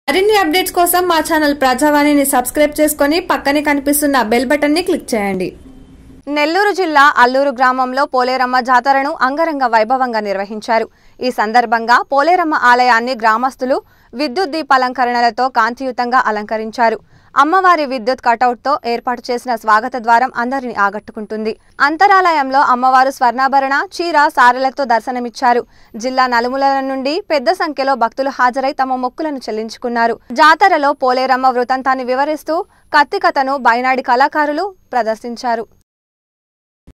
మరిన్ని అప్డేట్స్ కోసం మా ఛానల్ ప్రజావాణిని సబ్స్క్రైబ్ చేసుకొని పక్కనే కనిపిస్తున్న బెల్ బటన్ ని క్లిక్ చేయండి నెల్లూరు జిల్లా అల్లూరు గ్రామంలో పోలేరమ్మ జాతరను అంగరంగ వైభవంగా నిర్వహించారు ఈ సందర్భంగా పోలేరమ్మ ఆలయాన్ని గ్రామస్తులు విద్యుత్ దీపాలంకరణలతో కాంతియుతంగా అలంకరించారు అమ్మవారి విద్యుత్ కటౌట్తో ఏర్పాటు చేసిన స్వాగత ద్వారం అందరిని ఆకట్టుకుంటుంది అంతరాలయంలో అమ్మవారు స్వర్ణాభరణ చీర సారెలతో దర్శనమిచ్చారు జిల్లా నలుమూలల నుండి పెద్ద సంఖ్యలో భక్తులు హాజరై తమ మొక్కులను చెల్లించుకున్నారు జాతరలో పోలేరమ్మ వృత్తాంతాన్ని వివరిస్తూ కత్తికథను బైనాడి కళాకారులు ప్రదర్శించారు